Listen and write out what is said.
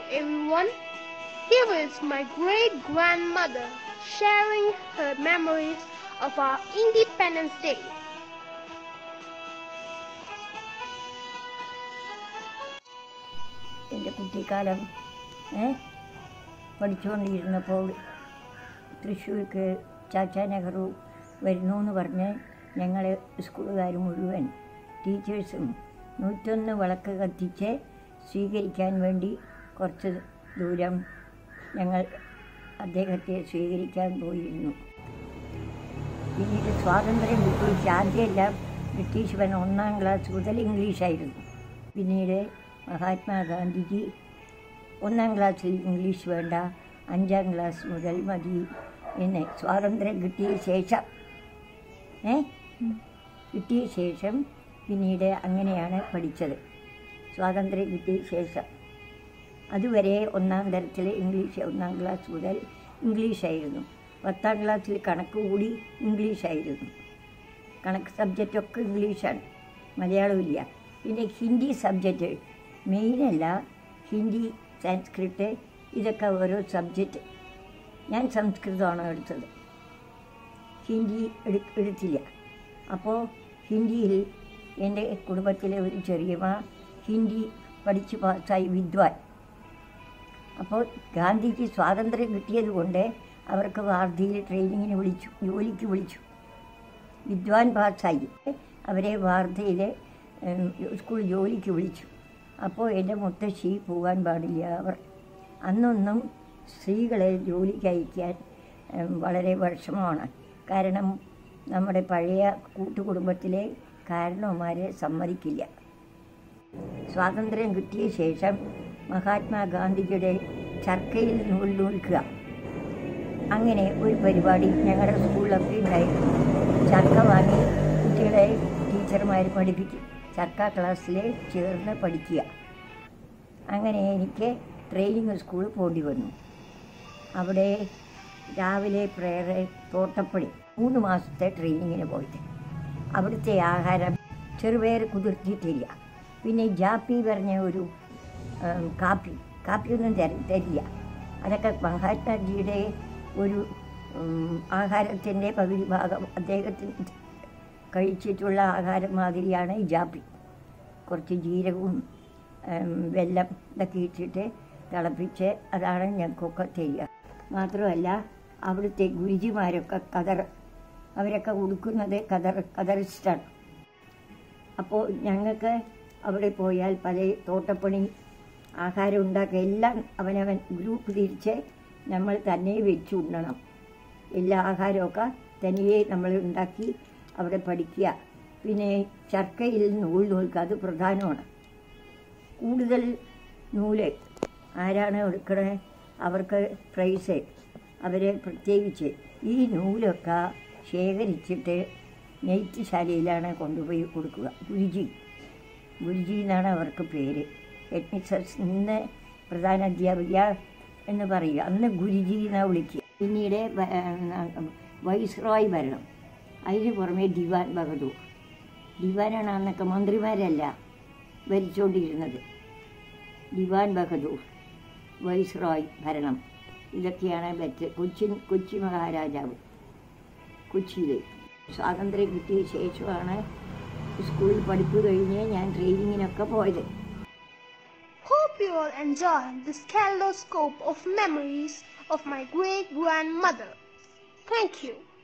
everyone. Here is my great grandmother sharing her memories of our Independence Day. എൻ്റെ കുട്ടിക്കാലം ഏ പഠിച്ചുകൊണ്ടിരുന്നപ്പോൾ തൃശ്ശൂർക്ക് ചാച്ചാ നെഹ്റു വരുന്നു എന്ന് പറഞ്ഞ് ഞങ്ങളെ സ്കൂളുകാർ മുഴുവൻ ടീച്ചേഴ്സും നൂറ്റൊന്ന് വിളക്ക് കത്തിച്ച് സ്വീകരിക്കാൻ വേണ്ടി കുറച്ച് ദൂരം ഞങ്ങൾ അദ്ദേഹത്തെ സ്വീകരിക്കാൻ പോയിരുന്നു പിന്നീട് സ്വാതന്ത്ര്യം കിട്ടി ആദ്യമെല്ലാം ബ്രിട്ടീഷ് ഭരണം ഒന്നാം ക്ലാസ് മുതൽ ഇംഗ്ലീഷായിരുന്നു പിന്നീട് മഹാത്മാഗാന്ധിജി ഒന്നാം ക്ലാസ്സിൽ ഇംഗ്ലീഷ് വേണ്ട അഞ്ചാം ക്ലാസ് മുതൽ മതി എന്ന് സ്വാതന്ത്ര്യം കിട്ടിയ ശേഷം ഏ കിട്ടിയ ശേഷം പിന്നീട് അങ്ങനെയാണ് പഠിച്ചത് സ്വാതന്ത്ര്യം കിട്ടിയ ശേഷം അതുവരെ ഒന്നാം തരത്തിൽ ഇംഗ്ലീഷ് ഒന്നാം ക്ലാസ് മുതൽ ഇംഗ്ലീഷായിരുന്നു പത്താം ക്ലാസ്സിൽ കണക്ക് കൂടി ഇംഗ്ലീഷായിരുന്നു കണക്ക് സബ്ജക്റ്റൊക്കെ ഇംഗ്ലീഷാണ് മലയാളമില്ല പിന്നെ ഹിന്ദി സബ്ജക്റ്റ് മെയിനല്ല ഹിന്ദി സാൻസ്ക്രിറ്റ് ഇതൊക്കെ ഓരോ സബ്ജക്റ്റ് ഞാൻ സംസ്കൃതമാണ് എടുത്തത് ഹിന്ദി എടു എടുത്തില്ല അപ്പോൾ ഹിന്ദിയിൽ എൻ്റെ കുടുംബത്തിലെ ഒരു ചെറിയമ്മ ഹിന്ദി പഠിച്ച് പാസ്സായി വിദ്വാൻ അപ്പോൾ ഗാന്ധിക്ക് സ്വാതന്ത്ര്യം കിട്ടിയത് കൊണ്ട് അവർക്ക് വാർധയിൽ ട്രെയിനിങ്ങിന് വിളിച്ചു ജോലിക്ക് വിളിച്ചു വിദ്വാൻ പാസ്സായി അവരെ വാർധയിൽ സ്കൂൾ ജോലിക്ക് വിളിച്ചു അപ്പോൾ എൻ്റെ മുത്തശ്ശി പോകാൻ പാടില്ല അവർ അന്നൊന്നും സ്ത്രീകളെ ജോലിക്ക് അയക്കാൻ ഉം, വളരെ വിഷമമാണ് കാരണം നമ്മുടെ പഴയ കൂട്ടുകുടുംബത്തിലെ കാരണവന്മാരെ സമ്മതിക്കില്ല സ്വാതന്ത്ര്യം കിട്ടിയ ശേഷം മഹാത്മാഗാന്ധിജിയുടെ ചർക്കയിൽ നൂൽ നൂൽക്കുക അങ്ങനെ ഒരു പരിപാടി ഞങ്ങളുടെ സ്കൂളിലൊക്കെ ഉണ്ടായിരുന്നു ചർക്ക വാങ്ങി കുട്ടികളെ ടീച്ചർമാർ പഠിപ്പിക്കും ചർക്ക ക്ലാസ്സിൽ ചേർന്ന് പഠിക്കുക അങ്ങനെ എനിക്ക് ട്രെയിനിങ് സ്കൂൾ പോണ്ടി വന്നു അവിടെ രാവിലെ പ്രേയർ തോട്ടപ്പടി മൂന്ന് മാസത്തെ ട്രെയിനിങ്ങിന് പോയിട്ട് അവിടുത്തെ ആഹാരം ചെറുപയർ കുതിർത്തിയിട്ടില്ല പിന്നെ ജാപ്പി പറഞ്ഞ ഒരു ഉം, കാപ്പി കാപ്പിയൊന്നും തര തരില്ല അതൊക്കെ മഹാത്മാജിയുടെ ഒരു ഉം, ആഹാരത്തിൻ്റെ പകുതി ഭാഗം അദ്ദേഹത്തിന് കഴിച്ചിട്ടുള്ള ആഹാരം മാതിരിയാണ് ഈ ജാപ്പി കുറച്ച് ജീരകവും ഉം, വെല്ലം ഇതൊക്കെ ഇട്ടിട്ട് തിളപ്പിച്ച് അതാണ് ഞങ്ങൾക്കൊക്കെ തരിക മാത്രമല്ല അവിടുത്തെ ഗുരുജിമാരൊക്കെ കതർ അവരൊക്കെ ഉടുക്കുന്നത് കതർ കതറിസ്റ്റാണ് അപ്പോൾ ഞങ്ങൾക്ക് അവിടെ പോയാൽ പല തോട്ടപ്പണി ആഹാരം ഉണ്ടാക്കുക എല്ലാം അവനവൻ ഗ്രൂപ്പ് തിരിച്ച് നമ്മൾ തന്നെ വെച്ച് ഉണ്ണണം എല്ലാ ആഹാരമൊക്കെ തനിയെ നമ്മൾ ഉണ്ടാക്കി അവിടെ പഠിക്കുക പിന്നെ ചർക്കയിൽ നൂൽ നൂൽക്കുക അത് പ്രധാനമാണ് കൂടുതൽ നൂല് ആരാണ് എടുക്കണേ അവർക്ക് പ്രൈസ് അവരെ പ്രത്യേകിച്ച് ഈ നൂലൊക്കെ ശേഖരിച്ചിട്ട് നെയ്ത്തുശാലയിലാണ് കൊണ്ടുപോയി കൊടുക്കുക ഗുരുജി ഗുരുജി എന്നാണ് അവർക്ക് പേര് ഹെഡ് മിസ്റ്റർസ് ഇന്ന് പ്രധാന അധ്യാപിക എന്ന് പറയുക അന്ന് ഗുരുജി എന്നാണ് വിളിക്കുക പിന്നീട് വ- ആ, വൈസ്രോയ് ഭരണം അതിന് പുറമെ ദിവാൻ ബഹദൂർ ദിവാനാണ് അന്നൊക്കെ മന്ത്രിമാരല്ല ഭരിച്ചുകൊണ്ടിരുന്നത് ദിവാൻ ബഹദൂർ വൈസ്രോയ് ഭരണം ഇതൊക്കെയാണ് മറ്റ് കൊച്ചിൻ കൊച്ചി മഹാരാജാവ് കൊച്ചിയിൽ സ്വാതന്ത്ര്യം കിട്ടിയ ശേഷമാണ് സ്കൂളിൽ പഠിപ്പ് കഴിഞ്ഞ് ഞാൻ ട്രെയിനിങ്ങിനൊക്കെ പോയത് Hope you all enjoy this kaleidoscope of memories of my great grandmother. Thank you.